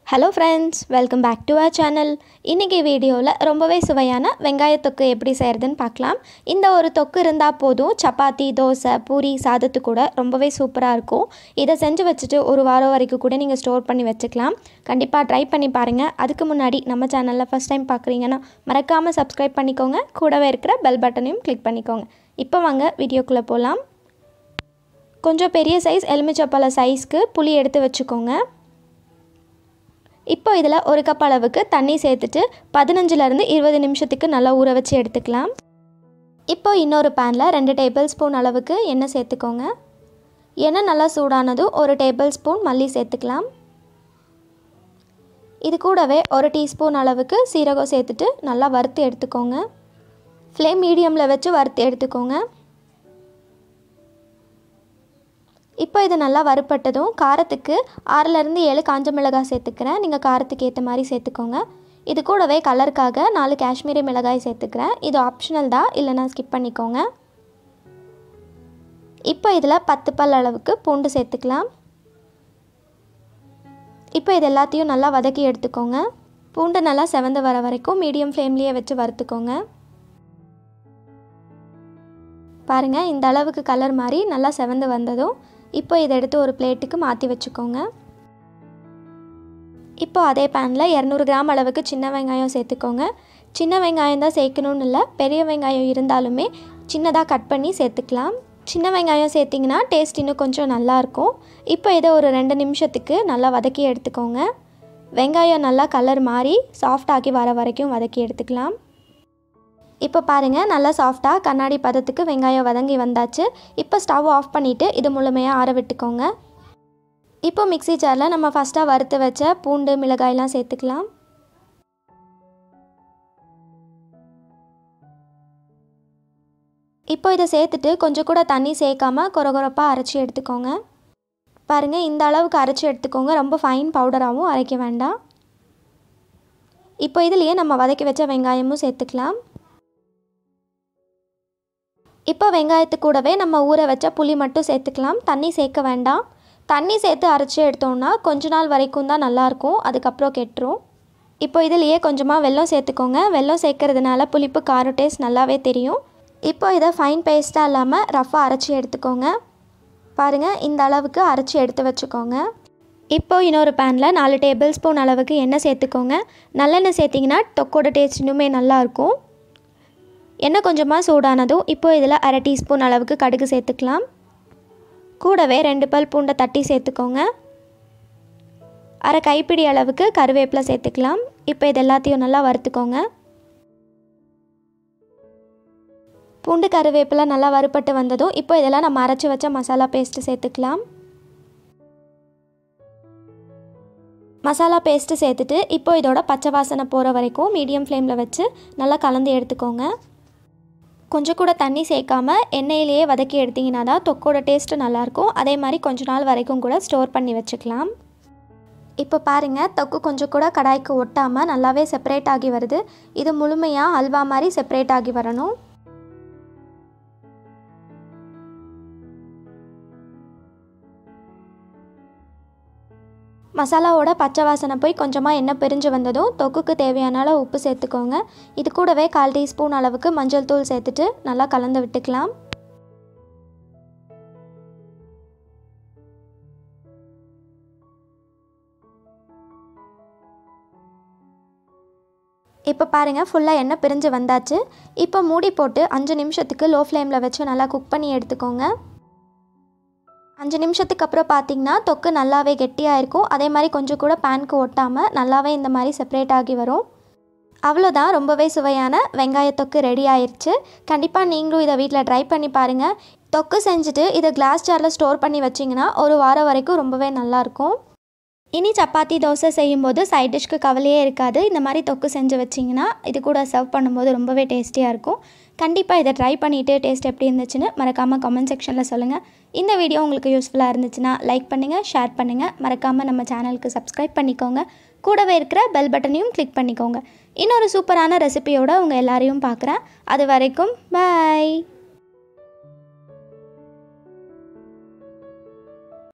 hello friends welcome back to our channel இன்றைக்கி வீடியோவில் ரொம்பவே சுவையான வெங்காய தொக்கு எப்படி செய்கிறதுன்னு பார்க்கலாம் இந்த ஒரு தொக்கு இருந்தால் போதும் சப்பாத்தி தோசை பூரி சாதத்து கூட ரொம்பவே சூப்பராக இருக்கும் இதை செஞ்சு வச்சுட்டு ஒரு வாரம் வரைக்கும் கூட நீங்கள் ஸ்டோர் பண்ணி வச்சுக்கலாம் கண்டிப்பாக ட்ரை பண்ணி பாருங்கள் அதுக்கு முன்னாடி நம்ம சேனலில் ஃபஸ்ட் டைம் பார்க்குறீங்கன்னா மறக்காமல் சப்ஸ்கிரைப் பண்ணிக்கோங்க கூடவே இருக்கிற பெல் பட்டனையும் கிளிக் பண்ணிக்கோங்க இப்போ வாங்க வீடியோக்குள்ளே போகலாம் கொஞ்சம் பெரிய சைஸ் எலுமிச்சப்பழ சைஸ்க்கு புளி எடுத்து வச்சுக்கோங்க இப்போ இதில் ஒரு கப் அளவுக்கு தண்ணி சேர்த்துட்டு பதினஞ்சுலேருந்து இருபது நிமிஷத்துக்கு நல்லா ஊற வச்சு எடுத்துக்கலாம் இப்போ இன்னொரு பேனில் ரெண்டு டேபிள் ஸ்பூன் அளவுக்கு எண்ணெய் சேர்த்துக்கோங்க எண்ணெய் நல்லா சூடானதும் ஒரு டேபிள் ஸ்பூன் மல்லி சேர்த்துக்கலாம் இது கூடவே ஒரு டீஸ்பூன் அளவுக்கு சீரகம் சேர்த்துட்டு நல்லா வறுத்து எடுத்துக்கோங்க ஃப்ளேம் மீடியமில் வச்சு வறுத்து எடுத்துக்கோங்க இப்போ இது நல்லா வறுப்பட்டதும் காரத்துக்கு ஆறுலேருந்து ஏழு காஞ்ச மிளகாய் சேர்த்துக்கிறேன் நீங்கள் காரத்துக்கு ஏற்ற மாதிரி சேர்த்துக்கோங்க இது கூடவே கலருக்காக நாலு காஷ்மீரி மிளகாய் சேர்த்துக்கிறேன் இது ஆப்ஷனல் தான் இல்லைனா ஸ்கிப் பண்ணிக்கோங்க இப்போ இதில் பத்து பல் அளவுக்கு பூண்டு சேர்த்துக்கலாம் இப்போ இது எல்லாத்தையும் நல்லா வதக்கி எடுத்துக்கோங்க பூண்டு நல்லா செவந்து வர வரைக்கும் மீடியம் ஃப்ளேம்லேயே வச்சு வறுத்துக்கோங்க பாருங்கள் இந்த அளவுக்கு கலர் மாதிரி நல்லா செவந்து வந்ததும் இப்போ இதை எடுத்து ஒரு பிளேட்டுக்கு மாற்றி வச்சுக்கோங்க இப்போ அதே பேனில் இரநூறு கிராம் அளவுக்கு சின்ன வெங்காயம் சேர்த்துக்கோங்க சின்ன வெங்காயம் தான் சேர்க்கணும்னு இல்லை பெரிய வெங்காயம் இருந்தாலுமே சின்னதாக கட் பண்ணி சேர்த்துக்கலாம் சின்ன வெங்காயம் சேர்த்திங்கன்னா டேஸ்ட் இன்னும் கொஞ்சம் நல்லாயிருக்கும் இப்போ இதை ஒரு ரெண்டு நிமிஷத்துக்கு நல்லா வதக்கி எடுத்துக்கோங்க வெங்காயம் நல்லா கலர் மாறி சாஃப்டாகி வர வரைக்கும் வதக்கி எடுத்துக்கலாம் இப்போ பாருங்கள் நல்லா சாஃப்டாக கண்ணாடி பதத்துக்கு வெங்காயம் வதங்கி வந்தாச்சு இப்போ ஸ்டவ் ஆஃப் பண்ணிவிட்டு இது முழுமையாக ஆற விட்டுக்கோங்க இப்போ மிக்சி ஜாரில் நம்ம ஃபஸ்ட்டாக வறுத்து வச்ச பூண்டு மிளகாயெலாம் சேர்த்துக்கலாம் இப்போ இதை சேர்த்துட்டு கொஞ்சம் கூட தண்ணி சேர்க்காம கொரகொரப்பாக அரைச்சி எடுத்துக்கோங்க பாருங்கள் இந்த அளவுக்கு அரைச்சி எடுத்துக்கோங்க ரொம்ப ஃபைன் பவுடராகவும் அரைக்க வேண்டாம் இப்போ இதுலேயே நம்ம வதக்கி வச்ச வெங்காயமும் சேர்த்துக்கலாம் இப்போ வெங்காயத்து கூடவே நம்ம ஊற வச்ச புளி மட்டும் சேர்த்துக்கலாம் தண்ணி சேர்க்க வேண்டாம் தண்ணி சேர்த்து அரைச்சி எடுத்தோம்னா கொஞ்ச நாள் வரைக்கும் தான் நல்லாயிருக்கும் அதுக்கப்புறம் கெட்டுரும் இப்போ இதுலேயே கொஞ்சமாக வெல்லம் சேர்த்துக்கோங்க வெல்லம் சேர்க்கறதுனால புளிப்பு காரம் டேஸ்ட் நல்லாவே தெரியும் இப்போ இதை ஃபைன் பேஸ்ட்டாக இல்லாமல் ரஃப்பாக அரைச்சி எடுத்துக்கோங்க பாருங்கள் இந்த அளவுக்கு அரைச்சி எடுத்து வச்சுக்கோங்க இப்போ இன்னொரு பேனில் நாலு டேபிள் ஸ்பூன் அளவுக்கு எண்ணெய் சேர்த்துக்கோங்க நல்லெண்ணெய் சேர்த்திங்கன்னா தொக்கோட டேஸ்ட் இன்னுமே நல்லாயிருக்கும் எண்ணெய் கொஞ்சமாக சூடானதும் இப்போ இதில் அரை டீஸ்பூன் அளவுக்கு கடுகு சேர்த்துக்கலாம் கூடவே ரெண்டு பல் பூண்டை தட்டி சேர்த்துக்கோங்க அரை கைப்பிடி அளவுக்கு கருவேப்பிலை சேர்த்துக்கலாம் இப்போ இது எல்லாத்தையும் நல்லா வறுத்துக்கோங்க பூண்டு கருவேப்பிலை நல்லா வறுப்பட்டு வந்ததும் இப்போ இதெல்லாம் நம்ம அரைச்சி வச்ச மசாலா பேஸ்ட்டு சேர்த்துக்கலாம் மசாலா பேஸ்ட்டு சேர்த்துட்டு இப்போ இதோட பச்சை வாசனை போகிற வரைக்கும் மீடியம் ஃப்ளேமில் வச்சு நல்லா கலந்து எடுத்துக்கோங்க கொஞ்சம் கூட தண்ணி சேர்க்காம எண்ணெயிலேயே வதக்கி எடுத்திங்கன்னா தான் தொக்கோட டேஸ்ட்டு நல்லாயிருக்கும் அதே மாதிரி கொஞ்ச நாள் வரைக்கும் கூட ஸ்டோர் பண்ணி வச்சுக்கலாம் இப்போ பாருங்கள் தொக்கு கொஞ்சம் கூட கடாய்க்கு ஒட்டாமல் நல்லாவே செப்பரேட் ஆகி வருது இது முழுமையாக அல்வா மாதிரி செப்பரேட் ஆகி வரணும் மசாலாவோட பச்சை வாசனை போய் கொஞ்சமாக எண்ணெய் பிரிஞ்சு வந்ததும் தொக்குக்கு தேவையான அளவு உப்பு சேர்த்துக்கோங்க இது கூடவே கால் டீஸ்பூன் அளவுக்கு மஞ்சள் தூள் சேர்த்துட்டு நல்லா கலந்து விட்டுக்கலாம் இப்போ பாருங்கள் ஃபுல்லாக எண்ணெய் பிரிஞ்சு வந்தாச்சு இப்போ மூடி போட்டு அஞ்சு நிமிஷத்துக்கு லோ ஃப்ளேமில் வச்சு நல்லா குக் பண்ணி எடுத்துக்கோங்க அஞ்சு நிமிஷத்துக்கு அப்புறம் பார்த்திங்கன்னா தொக்கு நல்லாவே கெட்டியாக இருக்கும் அதே மாதிரி கொஞ்சம் கூட பேனுக்கு ஒட்டாமல் நல்லாவே இந்த மாதிரி செப்பரேட் ஆகி வரும் அவ்வளோதான் ரொம்பவே சுவையான வெங்காய தொக்கு ரெடி ஆயிடுச்சு கண்டிப்பாக நீங்களும் இதை வீட்டில் ட்ரை பண்ணி பாருங்கள் தொக்கு செஞ்சுட்டு இதை கிளாஸ் ஜாரில் ஸ்டோர் பண்ணி வச்சிங்கன்னா ஒரு வாரம் வரைக்கும் ரொம்பவே நல்லாயிருக்கும் இனி சப்பாத்தி தோசை செய்யும்போது சைட் டிஷ்க்கு கவலையே இருக்காது இந்த மாதிரி தொக்கு செஞ்சு வச்சிங்கன்னா இது கூட சர்வ் பண்ணும்போது ரொம்பவே டேஸ்டியாக இருக்கும் கண்டிப்பாக இதை ட்ரை பண்ணிவிட்டு டேஸ்ட் எப்படி இருந்துச்சுன்னு மறக்காமல் கமெண்ட் செக்ஷனில் சொல்லுங்கள் இந்த வீடியோ உங்களுக்கு யூஸ்ஃபுல்லாக இருந்துச்சுன்னா லைக் பண்ணுங்கள் ஷேர் பண்ணுங்கள் மறக்காமல் நம்ம சேனலுக்கு சப்ஸ்கிரைப் பண்ணிக்கோங்க கூடவே இருக்கிற பெல் பட்டனையும் கிளிக் பண்ணிக்கோங்க இன்னொரு சூப்பரான ரெசிபியோடு உங்கள் எல்லாரையும் பார்க்குறேன் அது வரைக்கும் பாய்